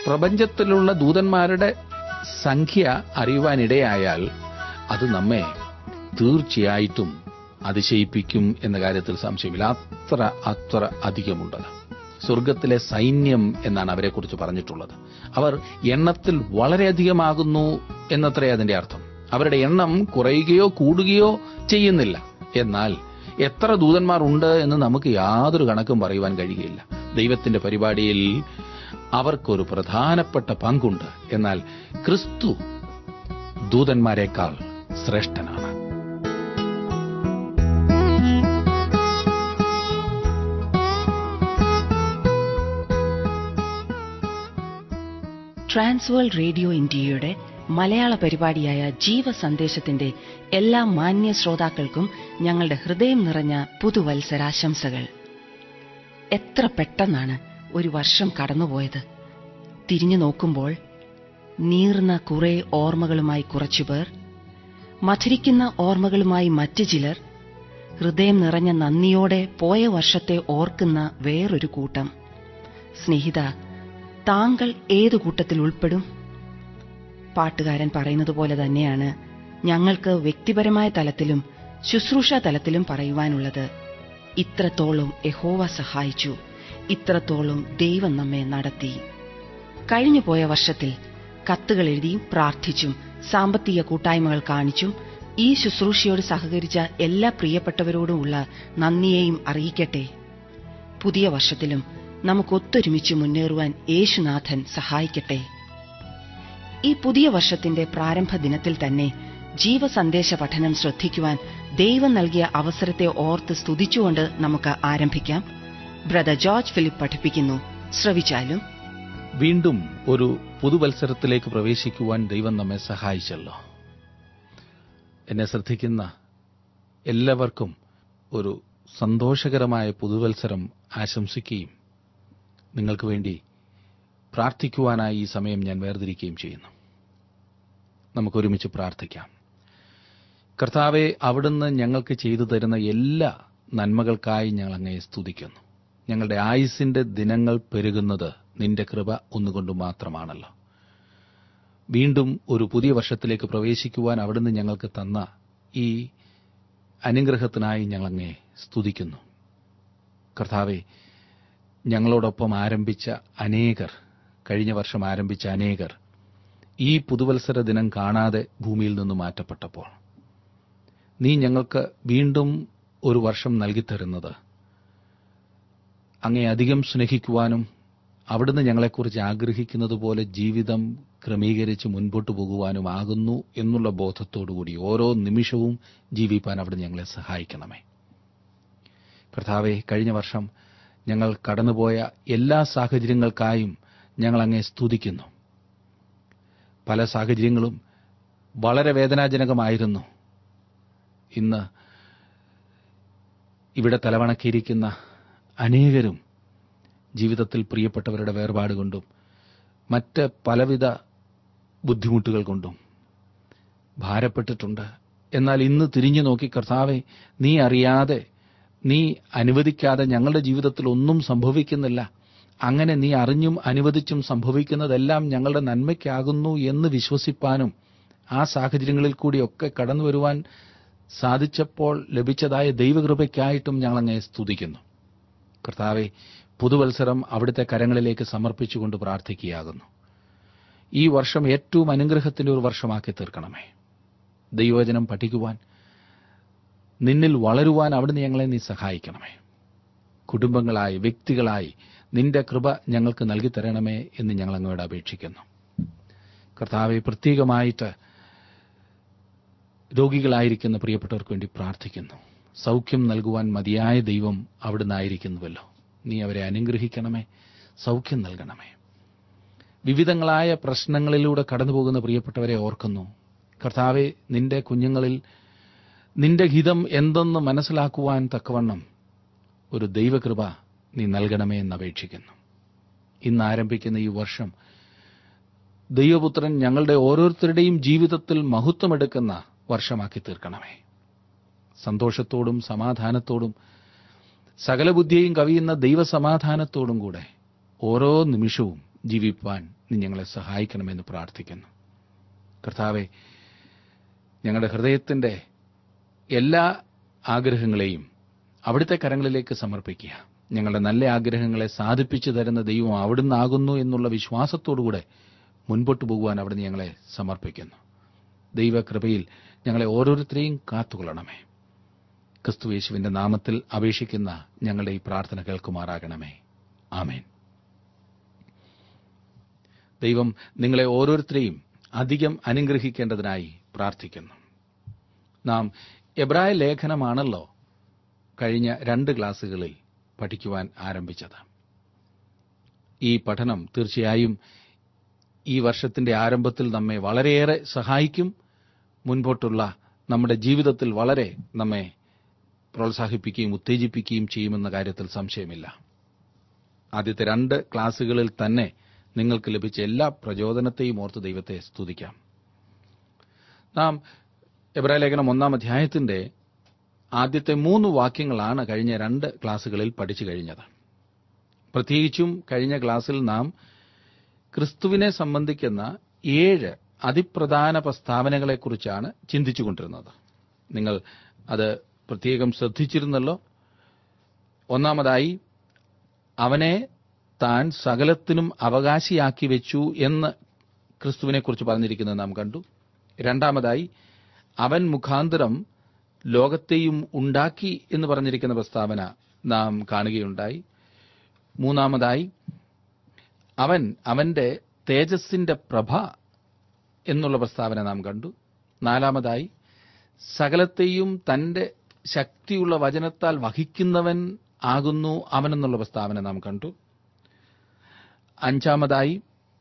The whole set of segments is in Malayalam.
പ്രപഞ്ചത്തിലുള്ള ദൂതന്മാരുടെ സംഖ്യ അറിയുവാനിടയായാൽ അത് നമ്മെ തീർച്ചയായിട്ടും അതിശയിപ്പിക്കും എന്ന കാര്യത്തിൽ സംശയമില്ല അത്ര അത്ര അധികമുണ്ടത് സ്വർഗത്തിലെ സൈന്യം എന്നാണ് അവരെക്കുറിച്ച് പറഞ്ഞിട്ടുള്ളത് അവർ എണ്ണത്തിൽ വളരെയധികമാകുന്നു എന്നത്രേ അതിന്റെ അർത്ഥം അവരുടെ എണ്ണം കുറയുകയോ കൂടുകയോ ചെയ്യുന്നില്ല എന്നാൽ എത്ര ദൂതന്മാർ ഉണ്ട് എന്ന് നമുക്ക് യാതൊരു കണക്കും പറയുവാൻ കഴിയുകയില്ല ദൈവത്തിന്റെ പരിപാടിയിൽ അവർക്കൊരു പ്രധാനപ്പെട്ട പങ്കുണ്ട് എന്നാൽ ക്രിസ്തു ദൂതന്മാരെക്കാൾ ശ്രേഷ്ഠനാണ് ട്രാൻസ്വേൾഡ് റേഡിയോ ഇന്ത്യയുടെ മലയാള പരിപാടിയായ ജീവ സന്ദേശത്തിന്റെ എല്ലാ മാന്യ ശ്രോതാക്കൾക്കും ഞങ്ങളുടെ ഹൃദയം നിറഞ്ഞ പുതുവത്സരാശംസകൾ എത്ര പെട്ടെന്നാണ് ഒരു വർഷം കടന്നുപോയത് തിരിഞ്ഞു നോക്കുമ്പോൾ നീർന്ന കുറെ ഓർമ്മകളുമായി കുറച്ചുപേർ മധുരിക്കുന്ന ഓർമ്മകളുമായി മറ്റു ചിലർ ഹൃദയം നിറഞ്ഞ നന്ദിയോടെ പോയ വർഷത്തെ ഓർക്കുന്ന വേറൊരു കൂട്ടം സ്നേഹിത താങ്കൾ ഏതു കൂട്ടത്തിൽ ഉൾപ്പെടും പാട്ടുകാരൻ പറയുന്നത് പോലെ തന്നെയാണ് ഞങ്ങൾക്ക് വ്യക്തിപരമായ തലത്തിലും ശുശ്രൂഷ തലത്തിലും പറയുവാനുള്ളത് ഇത്രത്തോളം യഹോവ സഹായിച്ചു ഇത്രത്തോളം ദൈവം നമ്മെ നടത്തി കഴിഞ്ഞു പോയ വർഷത്തിൽ കത്തുകൾ എഴുതിയും പ്രാർത്ഥിച്ചും സാമ്പത്തിക കൂട്ടായ്മകൾ കാണിച്ചും ഈ ശുശ്രൂഷയോട് സഹകരിച്ച എല്ലാ പ്രിയപ്പെട്ടവരോടുമുള്ള നന്ദിയെയും അറിയിക്കട്ടെ പുതിയ വർഷത്തിലും നമുക്കൊത്തൊരുമിച്ച് മുന്നേറുവാൻ യേശുനാഥൻ സഹായിക്കട്ടെ ഈ പുതിയ വർഷത്തിന്റെ പ്രാരംഭ ദിനത്തിൽ തന്നെ ജീവസന്ദേശ പഠനം ശ്രദ്ധിക്കുവാൻ ദൈവം നൽകിയ അവസരത്തെ ഓർത്ത് സ്തുതിച്ചുകൊണ്ട് നമുക്ക് ആരംഭിക്കാം ബ്രദർ ജോർജ് ഫിലിപ്പ് പഠിപ്പിക്കുന്നു ശ്രവിച്ചാലും വീണ്ടും ഒരു പുതുവത്സരത്തിലേക്ക് പ്രവേശിക്കുവാൻ ദൈവം നമ്മെ സഹായിച്ചല്ലോ എന്നെ ശ്രദ്ധിക്കുന്ന എല്ലാവർക്കും ഒരു സന്തോഷകരമായ പുതുവത്സരം ആശംസിക്കുകയും നിങ്ങൾക്ക് വേണ്ടി പ്രാർത്ഥിക്കുവാനായി ഈ സമയം ഞാൻ വേർതിരിക്കുകയും ചെയ്യുന്നു നമുക്കൊരുമിച്ച് പ്രാർത്ഥിക്കാം കർത്താവെ അവിടുന്ന് ഞങ്ങൾക്ക് ചെയ്തു തരുന്ന എല്ലാ നന്മകൾക്കായി ഞങ്ങൾ അങ്ങയെ സ്തുതിക്കുന്നു ഞങ്ങളുടെ ആയുസിന്റെ ദിനങ്ങൾ പെരുകുന്നത് നിന്റെ കൃപ ഒന്നുകൊണ്ട് മാത്രമാണല്ലോ വീണ്ടും ഒരു പുതിയ വർഷത്തിലേക്ക് പ്രവേശിക്കുവാൻ അവിടുന്ന് ഞങ്ങൾക്ക് തന്ന ഈ അനുഗ്രഹത്തിനായി ഞങ്ങളങ്ങെ സ്തുതിക്കുന്നു കർത്താവെ ഞങ്ങളോടൊപ്പം ആരംഭിച്ച അനേകർ കഴിഞ്ഞ വർഷം ആരംഭിച്ച അനേകർ ഈ പുതുവത്സര ദിനം കാണാതെ ഭൂമിയിൽ നിന്ന് മാറ്റപ്പെട്ടപ്പോൾ നീ ഞങ്ങൾക്ക് വീണ്ടും ഒരു വർഷം നൽകിത്തരുന്നത് അങ്ങേ അധികം സ്നേഹിക്കുവാനും അവിടുന്ന് ഞങ്ങളെക്കുറിച്ച് ആഗ്രഹിക്കുന്നത് പോലെ ജീവിതം ക്രമീകരിച്ച് മുൻപോട്ട് പോകുവാനുമാകുന്നു എന്നുള്ള ബോധത്തോടുകൂടി ഓരോ നിമിഷവും ജീവിപ്പാൻ അവിടുന്ന് ഞങ്ങളെ സഹായിക്കണമേ കർത്താവെ കഴിഞ്ഞ വർഷം ഞങ്ങൾ കടന്നുപോയ എല്ലാ സാഹചര്യങ്ങൾക്കായും ഞങ്ങൾ അങ്ങേ സ്തുതിക്കുന്നു പല സാഹചര്യങ്ങളും വളരെ വേദനാജനകമായിരുന്നു ഇന്ന് ഇവിടെ തലവണക്കിയിരിക്കുന്ന അനേകരും ജീവിതത്തിൽ പ്രിയപ്പെട്ടവരുടെ വേർപാട് കൊണ്ടും മറ്റ് പലവിധ ബുദ്ധിമുട്ടുകൾ കൊണ്ടും ഭാരപ്പെട്ടിട്ടുണ്ട് എന്നാൽ ഇന്ന് തിരിഞ്ഞു നോക്കി കർത്താവെ നീ അറിയാതെ നീ അനുവദിക്കാതെ ഞങ്ങളുടെ ജീവിതത്തിൽ ഒന്നും സംഭവിക്കുന്നില്ല അങ്ങനെ നീ അറിഞ്ഞും അനുവദിച്ചും സംഭവിക്കുന്നതെല്ലാം ഞങ്ങളുടെ നന്മയ്ക്കാകുന്നു എന്ന് വിശ്വസിപ്പാനും ആ സാഹചര്യങ്ങളിൽ കൂടിയൊക്കെ കടന്നു വരുവാൻ സാധിച്ചപ്പോൾ ലഭിച്ചതായ ദൈവകൃപയ്ക്കായിട്ടും ഞങ്ങളങ്ങെ സ്തുതിക്കുന്നു കർത്താവെ പുതുവത്സരം അവിടുത്തെ കരങ്ങളിലേക്ക് സമർപ്പിച്ചുകൊണ്ട് പ്രാർത്ഥിക്കുകയാകുന്നു ഈ വർഷം ഏറ്റവും അനുഗ്രഹത്തിന്റെ ഒരു വർഷമാക്കി തീർക്കണമേ ദൈവവചനം പഠിക്കുവാൻ നിന്നിൽ വളരുവാൻ അവിടുന്ന് ഞങ്ങളെ നീ സഹായിക്കണമേ കുടുംബങ്ങളായി വ്യക്തികളായി നിന്റെ കൃപ ഞങ്ങൾക്ക് നൽകി തരണമേ എന്ന് ഞങ്ങൾ അങ്ങോട്ട് അപേക്ഷിക്കുന്നു കർത്താവെ പ്രത്യേകമായിട്ട് രോഗികളായിരിക്കുന്ന പ്രിയപ്പെട്ടവർക്ക് വേണ്ടി പ്രാർത്ഥിക്കുന്നു സൗഖ്യം നൽകുവാൻ മതിയായ ദൈവം അവിടുന്ന് ആയിരിക്കുന്നുവല്ലോ നീ അവരെ അനുഗ്രഹിക്കണമേ സൗഖ്യം നൽകണമേ വിവിധങ്ങളായ പ്രശ്നങ്ങളിലൂടെ കടന്നുപോകുന്ന പ്രിയപ്പെട്ടവരെ ഓർക്കുന്നു കർത്താവെ നിന്റെ കുഞ്ഞുങ്ങളിൽ നിന്റെ ഹിതം എന്തെന്ന് മനസ്സിലാക്കുവാൻ തക്കവണ്ണം ഒരു ദൈവകൃപ നീ നൽകണമേ എന്ന് അപേക്ഷിക്കുന്നു ഇന്ന് ആരംഭിക്കുന്ന ഈ വർഷം ദൈവപുത്രൻ ഞങ്ങളുടെ ഓരോരുത്തരുടെയും ജീവിതത്തിൽ മഹത്വമെടുക്കുന്ന വർഷമാക്കി തീർക്കണമേ സന്തോഷത്തോടും സമാധാനത്തോടും സകല ബുദ്ധിയെയും കവിയുന്ന ദൈവസമാധാനത്തോടും കൂടെ ഓരോ നിമിഷവും ജീവിപ്പാൻ നീ ഞങ്ങളെ സഹായിക്കണമെന്ന് പ്രാർത്ഥിക്കുന്നു കർത്താവെ ഞങ്ങളുടെ ഹൃദയത്തിന്റെ എല്ലാ ആഗ്രഹങ്ങളെയും അവിടുത്തെ കരങ്ങളിലേക്ക് സമർപ്പിക്കുക ഞങ്ങളുടെ നല്ല ആഗ്രഹങ്ങളെ സാധിപ്പിച്ചു തരുന്ന ദൈവം അവിടുന്ന് ആകുന്നു എന്നുള്ള വിശ്വാസത്തോടുകൂടെ മുൻപോട്ട് പോകുവാൻ അവിടുന്ന് ഞങ്ങളെ സമർപ്പിക്കുന്നു ദൈവകൃപയിൽ ഞങ്ങളെ ഓരോരുത്തരെയും കാത്തുകൊള്ളണമേ ക്രിസ്തുയേശുവിന്റെ നാമത്തിൽ അപേക്ഷിക്കുന്ന ഞങ്ങളുടെ ഈ പ്രാർത്ഥന കേൾക്കുമാറാകണമേ ആമേൻ ദൈവം നിങ്ങളെ ഓരോരുത്തരെയും അധികം അനുഗ്രഹിക്കേണ്ടതിനായി പ്രാർത്ഥിക്കുന്നു നാം എബ്രായ ലേഖനമാണല്ലോ കഴിഞ്ഞ രണ്ട് ക്ലാസ്സുകളിൽ പഠിക്കുവാൻ ആരംഭിച്ചത് ഈ പഠനം തീർച്ചയായും ഈ വർഷത്തിന്റെ ആരംഭത്തിൽ നമ്മെ വളരെയേറെ സഹായിക്കും മുൻപോട്ടുള്ള നമ്മുടെ ജീവിതത്തിൽ വളരെ നമ്മെ പ്രോത്സാഹിപ്പിക്കുകയും ഉത്തേജിപ്പിക്കുകയും ചെയ്യുമെന്ന കാര്യത്തിൽ സംശയമില്ല ആദ്യത്തെ രണ്ട് ക്ലാസ്സുകളിൽ തന്നെ നിങ്ങൾക്ക് ലഭിച്ച എല്ലാ പ്രചോദനത്തെയും ഓർത്ത് ദൈവത്തെ സ്തുതിക്കാം നാം എബ്രായ ലേഖനം ഒന്നാം അധ്യായത്തിന്റെ ആദ്യത്തെ മൂന്ന് വാക്യങ്ങളാണ് കഴിഞ്ഞ രണ്ട് ക്ലാസ്സുകളിൽ പഠിച്ചു കഴിഞ്ഞത് പ്രത്യേകിച്ചും കഴിഞ്ഞ ക്ലാസ്സിൽ നാം ക്രിസ്തുവിനെ സംബന്ധിക്കുന്ന ഏഴ് അതിപ്രധാന പ്രസ്താവനകളെക്കുറിച്ചാണ് ചിന്തിച്ചുകൊണ്ടിരുന്നത് നിങ്ങൾ അത് പ്രത്യേകം ശ്രദ്ധിച്ചിരുന്നല്ലോ ഒന്നാമതായി അവനെ താൻ സകലത്തിനും അവകാശിയാക്കി വെച്ചു എന്ന് ക്രിസ്തുവിനെക്കുറിച്ച് പറഞ്ഞിരിക്കുന്നത് നാം കണ്ടു രണ്ടാമതായി അവൻ മുഖാന്തരം ലോകത്തെയും ഉണ്ടാക്കി എന്ന് പറഞ്ഞിരിക്കുന്ന പ്രസ്താവന നാം കാണുകയുണ്ടായി മൂന്നാമതായി അവൻ അവന്റെ തേജസ്സിന്റെ പ്രഭ എന്നുള്ള പ്രസ്താവന നാം കണ്ടു നാലാമതായി സകലത്തെയും തന്റെ ശക്തിയുള്ള വചനത്താൽ വഹിക്കുന്നവൻ ആകുന്നു അവനെന്നുള്ള പ്രസ്താവന നാം കണ്ടു അഞ്ചാമതായി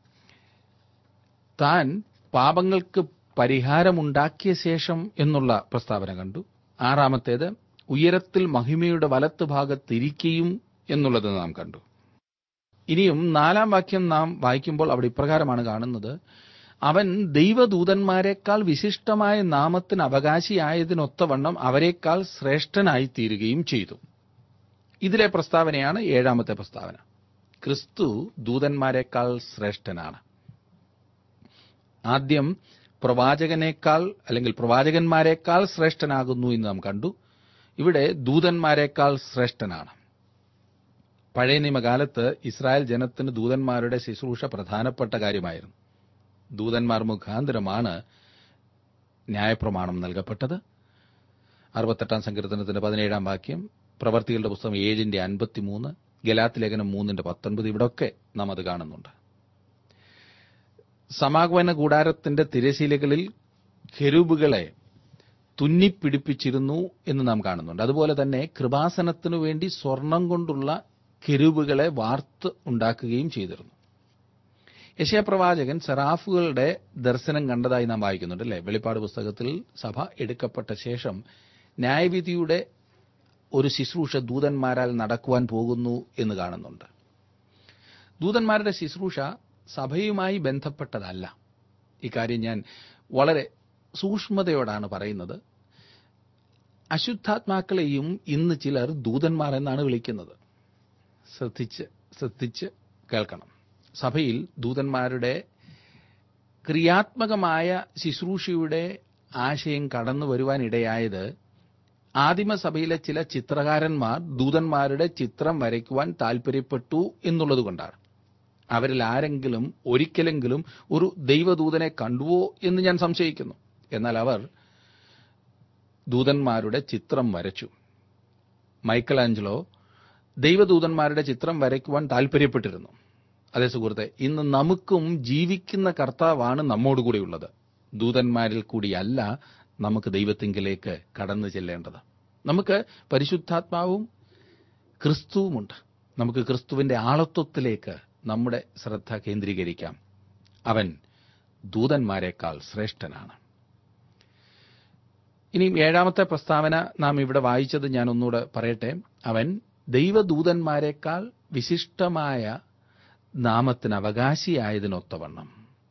താൻ പാപങ്ങൾക്ക് പരിഹാരമുണ്ടാക്കിയ ശേഷം എന്നുള്ള പ്രസ്താവന കണ്ടു ആറാമത്തേത് ഉയരത്തിൽ മഹിമയുടെ വലത്ത് ഭാഗത്തിരിക്കുകയും എന്നുള്ളത് നാം കണ്ടു ഇനിയും നാലാം വാക്യം നാം വായിക്കുമ്പോൾ അവിടെ ഇപ്രകാരമാണ് കാണുന്നത് അവൻ ദൈവദൂതന്മാരെക്കാൾ വിശിഷ്ടമായ നാമത്തിന് അവകാശിയായതിനൊത്തവണ്ണം അവരെക്കാൾ ശ്രേഷ്ഠനായി തീരുകയും ചെയ്തു ഇതിലെ പ്രസ്താവനയാണ് ഏഴാമത്തെ പ്രസ്താവന ക്രിസ്തു ദൂതന്മാരെക്കാൾ ശ്രേഷ്ഠനാണ് ആദ്യം പ്രവാചകനേക്കാൾ അല്ലെങ്കിൽ പ്രവാചകന്മാരെക്കാൾ ശ്രേഷ്ഠനാകുന്നു എന്ന് നാം കണ്ടു ഇവിടെ ദൂതന്മാരെക്കാൾ ശ്രേഷ്ഠനാണ് പഴയ നിയമകാലത്ത് ഇസ്രായേൽ ജനത്തിന് ദൂതന്മാരുടെ ശുശ്രൂഷ പ്രധാനപ്പെട്ട കാര്യമായിരുന്നു ദൂതന്മാർ മുഖാന്തരമാണ് ന്യായപ്രമാണം നൽകപ്പെട്ടത് അറുപത്തെട്ടാം സങ്കീർത്തനത്തിന്റെ പതിനേഴാം വാക്യം പ്രവർത്തികളുടെ പുസ്തകം ഏഴിന്റെ അൻപത്തിമൂന്ന് ഗലാത്ത് ലേഖനം മൂന്നിന്റെ പത്തൊൻപത് ഇവിടൊക്കെ നാം അത് കാണുന്നുണ്ട് സമാഗമന കൂടാരത്തിന്റെ തിരശീലകളിൽ ഖെരൂബുകളെ തുന്നിപ്പിടിപ്പിച്ചിരുന്നു എന്ന് നാം കാണുന്നുണ്ട് അതുപോലെ തന്നെ കൃപാസനത്തിനു വേണ്ടി സ്വർണം കൊണ്ടുള്ള കെരുബുകളെ വാർത്ത് ഉണ്ടാക്കുകയും ചെയ്തിരുന്നു യശയപ്രവാചകൻ സെറാഫുകളുടെ ദർശനം കണ്ടതായി നാം വായിക്കുന്നുണ്ട് അല്ലേ വെളിപ്പാട് പുസ്തകത്തിൽ സഭ എടുക്കപ്പെട്ട ശേഷം ന്യായവിധിയുടെ ഒരു ശുശ്രൂഷ ദൂതന്മാരാൽ നടക്കുവാൻ പോകുന്നു എന്ന് കാണുന്നുണ്ട് ദൂതന്മാരുടെ ശുശ്രൂഷ സഭയുമായി ബന്ധപ്പെട്ടതല്ല ഇക്കാര്യം ഞാൻ വളരെ സൂക്ഷ്മതയോടാണ് പറയുന്നത് അശുദ്ധാത്മാക്കളെയും ഇന്ന് ചിലർ ദൂതന്മാർ എന്നാണ് വിളിക്കുന്നത് ശ്രദ്ധിച്ച് ശ്രദ്ധിച്ച് കേൾക്കണം സഭയിൽ ദൂതന്മാരുടെ ക്രിയാത്മകമായ ശുശ്രൂഷയുടെ ആശയം കടന്നു വരുവാനിടയായത് ആദിമസഭയിലെ ചില ചിത്രകാരന്മാർ ദൂതന്മാരുടെ ചിത്രം വരയ്ക്കുവാൻ താൽപര്യപ്പെട്ടു എന്നുള്ളതുകൊണ്ടാണ് അവരിൽ ആരെങ്കിലും ഒരിക്കലെങ്കിലും ഒരു ദൈവദൂതനെ കണ്ടുവോ എന്ന് ഞാൻ സംശയിക്കുന്നു എന്നാൽ അവർ ദൂതന്മാരുടെ ചിത്രം വരച്ചു മൈക്കൽ ആഞ്ചലോ ദൈവദൂതന്മാരുടെ ചിത്രം വരയ്ക്കുവാൻ താൽപര്യപ്പെട്ടിരുന്നു അതേ സുഹൃത്തെ ഇന്ന് നമുക്കും ജീവിക്കുന്ന കർത്താവാണ് നമ്മോടുകൂടിയുള്ളത് ദൂതന്മാരിൽ കൂടിയല്ല നമുക്ക് ദൈവത്തിങ്കിലേക്ക് കടന്നു ചെല്ലേണ്ടത് നമുക്ക് പരിശുദ്ധാത്മാവും ക്രിസ്തുവുമുണ്ട് നമുക്ക് ക്രിസ്തുവിന്റെ ആളത്വത്തിലേക്ക് നമ്മുടെ ശ്രദ്ധ കേന്ദ്രീകരിക്കാം അവൻ ദൂതന്മാരെക്കാൾ ശ്രേഷ്ഠനാണ് ഇനിയും ഏഴാമത്തെ പ്രസ്താവന നാം ഇവിടെ വായിച്ചത് ഞാൻ ഒന്നുകൂടെ പറയട്ടെ അവൻ ദൈവദൂതന്മാരെക്കാൾ വിശിഷ്ടമായ നാമത്തിന് അവകാശിയായതിനൊത്തവണ്ണം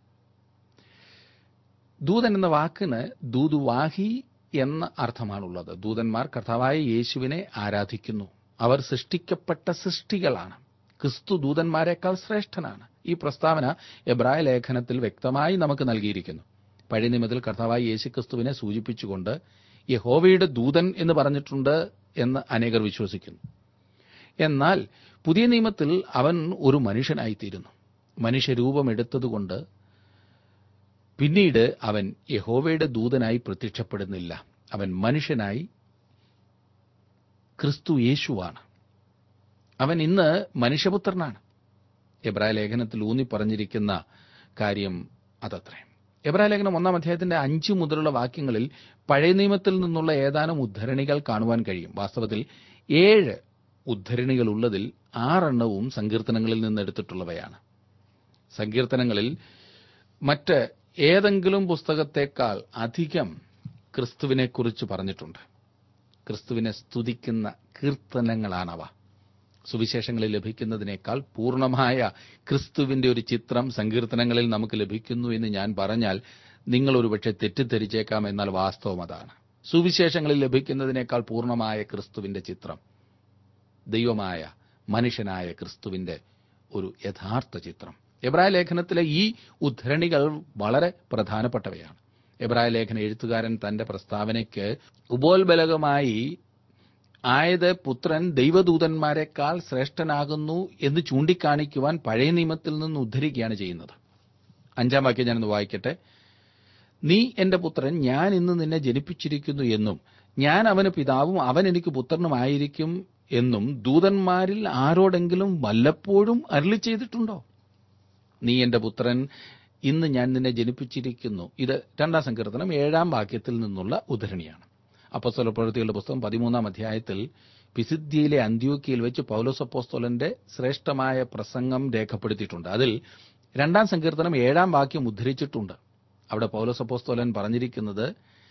ദൂതൻ എന്ന വാക്കിന് ദൂതുവാഹി എന്ന അർത്ഥമാണുള്ളത് ദൂതന്മാർ കർത്താവായ യേശുവിനെ ആരാധിക്കുന്നു അവർ സൃഷ്ടിക്കപ്പെട്ട സൃഷ്ടികളാണ് ക്രിസ്തു ദൂതന്മാരെക്കാൾ ശ്രേഷ്ഠനാണ് ഈ പ്രസ്താവന എബ്രായ ലേഖനത്തിൽ വ്യക്തമായി നമുക്ക് നൽകിയിരിക്കുന്നു പഴയ നിയമത്തിൽ കർത്താവായി യേശുക്രിസ്തുവിനെ സൂചിപ്പിച്ചുകൊണ്ട് യഹോവയുടെ ദൂതൻ എന്ന് പറഞ്ഞിട്ടുണ്ട് എന്ന് അനേകർ വിശ്വസിക്കുന്നു എന്നാൽ പുതിയ നിയമത്തിൽ അവൻ ഒരു മനുഷ്യനായിത്തീരുന്നു മനുഷ്യരൂപമെടുത്തതുകൊണ്ട് പിന്നീട് അവൻ യഹോവയുടെ ദൂതനായി പ്രത്യക്ഷപ്പെടുന്നില്ല അവൻ മനുഷ്യനായി ക്രിസ്തു യേശുവാണ് അവൻ ഇന്ന് മനുഷ്യപുത്രനാണ് എബ്രായ ലേഖനത്തിൽ ഊന്നി പറഞ്ഞിരിക്കുന്ന കാര്യം അതത്രേ എബ്രായ ലേഖനം ഒന്നാം അധ്യായത്തിന്റെ അഞ്ചു മുതലുള്ള വാക്യങ്ങളിൽ പഴയ നിയമത്തിൽ നിന്നുള്ള ഏതാനും ഉദ്ധരണികൾ കാണുവാൻ കഴിയും വാസ്തവത്തിൽ ഏഴ് ഉദ്ധരണികൾ ഉള്ളതിൽ ആറെണ്ണവും സങ്കീർത്തനങ്ങളിൽ നിന്ന് എടുത്തിട്ടുള്ളവയാണ് സങ്കീർത്തനങ്ങളിൽ മറ്റ് ഏതെങ്കിലും പുസ്തകത്തെക്കാൾ അധികം ക്രിസ്തുവിനെക്കുറിച്ച് പറഞ്ഞിട്ടുണ്ട് ക്രിസ്തുവിനെ സ്തുതിക്കുന്ന കീർത്തനങ്ങളാണവ സുവിശേഷങ്ങളിൽ ലഭിക്കുന്നതിനേക്കാൾ പൂർണ്ണമായ ക്രിസ്തുവിന്റെ ഒരു ചിത്രം സങ്കീർത്തനങ്ങളിൽ നമുക്ക് ലഭിക്കുന്നു എന്ന് ഞാൻ പറഞ്ഞാൽ നിങ്ങൾ ഒരുപക്ഷെ തെറ്റിദ്ധരിച്ചേക്കാം എന്നാൽ വാസ്തവം അതാണ് സുവിശേഷങ്ങളിൽ ലഭിക്കുന്നതിനേക്കാൾ പൂർണ്ണമായ ക്രിസ്തുവിന്റെ ചിത്രം ദൈവമായ മനുഷ്യനായ ക്രിസ്തുവിന്റെ ഒരു യഥാർത്ഥ ചിത്രം എബ്രായ ലേഖനത്തിലെ ഈ ഉദ്ധരണികൾ വളരെ പ്രധാനപ്പെട്ടവയാണ് എബ്രായ ലേഖന എഴുത്തുകാരൻ തന്റെ പ്രസ്താവനയ്ക്ക് ഉപോത്ബലകമായി ആയത് പുത്രൻ ദൈവദൂതന്മാരെക്കാൾ ശ്രേഷ്ഠനാകുന്നു എന്ന് ചൂണ്ടിക്കാണിക്കുവാൻ പഴയ നിയമത്തിൽ നിന്ന് ഉദ്ധരിക്കുകയാണ് ചെയ്യുന്നത് അഞ്ചാം വാക്യം ഞാനൊന്ന് വായിക്കട്ടെ നീ എന്റെ പുത്രൻ ഞാൻ ഇന്ന് നിന്നെ ജനിപ്പിച്ചിരിക്കുന്നു എന്നും ഞാൻ അവന് പിതാവും അവൻ എനിക്ക് പുത്രനുമായിരിക്കും എന്നും ദൂതന്മാരിൽ ആരോടെങ്കിലും വല്ലപ്പോഴും അരുളി ചെയ്തിട്ടുണ്ടോ നീ എന്റെ പുത്രൻ ഇന്ന് ഞാൻ നിന്നെ ജനിപ്പിച്ചിരിക്കുന്നു ഇത് രണ്ടാം സങ്കീർത്തനം ഏഴാം വാക്യത്തിൽ നിന്നുള്ള ഉദ്ധരണിയാണ് അപ്പസ്തല പ്രവൃത്തികളുടെ പുസ്തകം പതിമൂന്നാം അധ്യായത്തിൽ പിസിദ്ധിയിലെ അന്ത്യോക്കിയിൽ വെച്ച് പൗലോസ് അപ്പോസ്തോലന്റെ ശ്രേഷ്ഠമായ പ്രസംഗം രേഖപ്പെടുത്തിയിട്ടുണ്ട് അതിൽ രണ്ടാം സങ്കീർത്തനം ഏഴാം വാക്യം ഉദ്ധരിച്ചിട്ടുണ്ട് അവിടെ പൗലോസ് അപ്പോസ്തോലൻ പറഞ്ഞിരിക്കുന്നത്